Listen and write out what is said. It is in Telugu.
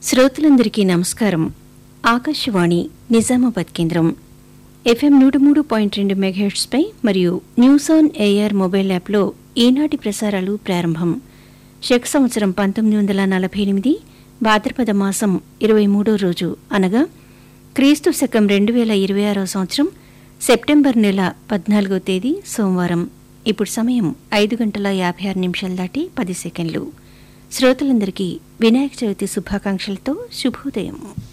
శ్రోతలందరికీ నమస్కారం ఆకాశవాణి నిజామాబాద్ కేంద్రం ఎఫ్ఎం నూట మూడు పాయింట్ రెండు మెగాహెట్స్పై మరియు న్యూస్ ఆన్ ఏఆర్ మొబైల్ యాప్లో ఈనాటి ప్రసారాలు ప్రారంభం శక సంవత్సరం పంతొమ్మిది వందల నలభై ఎనిమిది భాద్రపద మాసం ఇరవై మూడో రోజు అనగా క్రీస్తు శకం రెండు వేల ఇరవై ఆరో సంవత్సరం సెప్టెంబర్ నెల పద్నాలుగో తేదీ సోమవారం ఇప్పుడు సమయం ఐదు గంటల యాభై ఆరు నిమిషాలు దాటి పది సెకండ్లు శ్రోతలందరికీ వినాయక చవితి శుభాకాంక్షలతో శుభోదయం